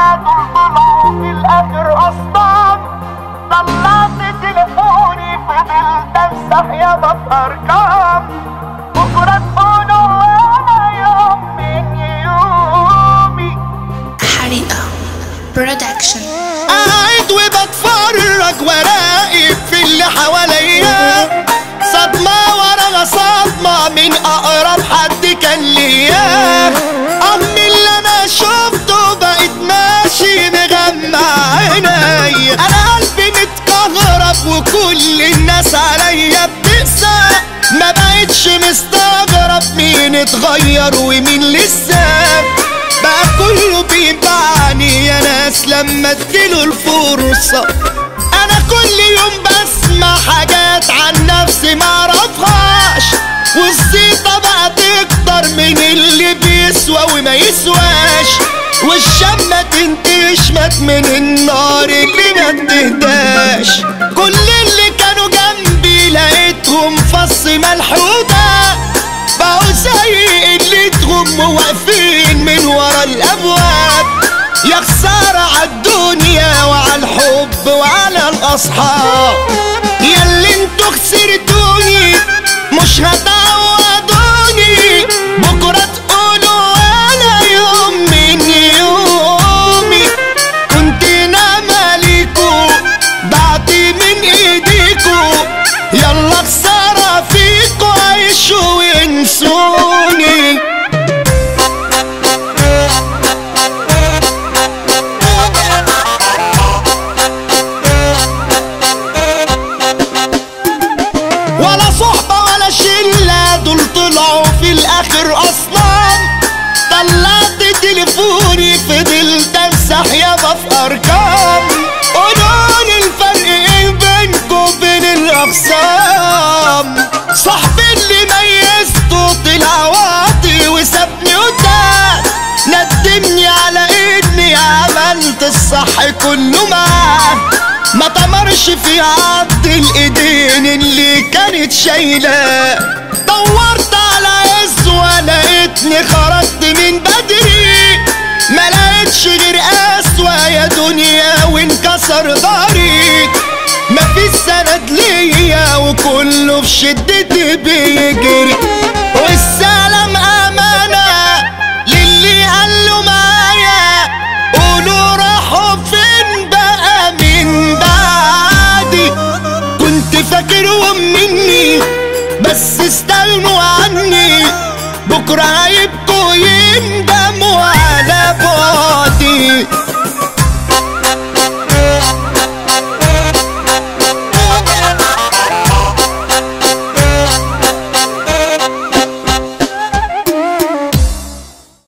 دول طلعوا في الاخر اصلا طلعت تليفوني فضلت امسح يابا في ارقام بكره تقولوا انا يوم من يومي حريقة برودكشن قاعد وبتفرج وراقب في اللي حواليا صدمة ورا صدمة من أقرب حد كان ليا أمي اللي أنا شفته بقيت ماشي مغمى عيني أنا قلبي متكهرب وكل الناس عليا بتقسى ما بقتش مستغرب مين اتغير ومين لسه بقى كله بيبعني يا ناس لما اديله الفرصة انا كل يوم بسمع حاجات عن نفسي معرفهاش والزيطة بقى تكتر من اللي بيسوى وما يسواش والشمة تنتش مات من النار اللي ما بتهداش كل اللي كانوا جنبي لقيتهم فص ملحوده بقوا زي قلتهم واقفين من ورا الابواب يا خسارة عالدنيا وعلى الحب وعلى الاصحاب ياللي انتوا خسرتوني مش هتعوضوني بكرة تقولوا انا يوم من يومي كنت نايمة ليكوا ضعتي من ايديكوا يلا خسارة فيكوا عيشوا وانسوني ولا صحبة ولا شلة دول طلعوا في الآخر أصلا طلعت تليفوني فضلت أمسح يابا في أرقام قولولي الفرق إيه بينكوا وبين الأقسام صاحبي اللي ميزته طلع واطي وسابني قدام ندمني على إني عملت الصح كله معاه ما طمرش في عض الايدين اللي كانت شايلاه دورت على عزوة لقيتني خرجت من بدري ما لقيتش غير قسوة يا دنيا وانكسر ضهري مفيش سند ليا وكله في شدتي بيجري والسلام امانة للي قاله معايا قولوا راحوا فين بقى من بعدي كنت فاكرهم مني بس استغنوا عني بكرة هيبقوا يندموا على بعض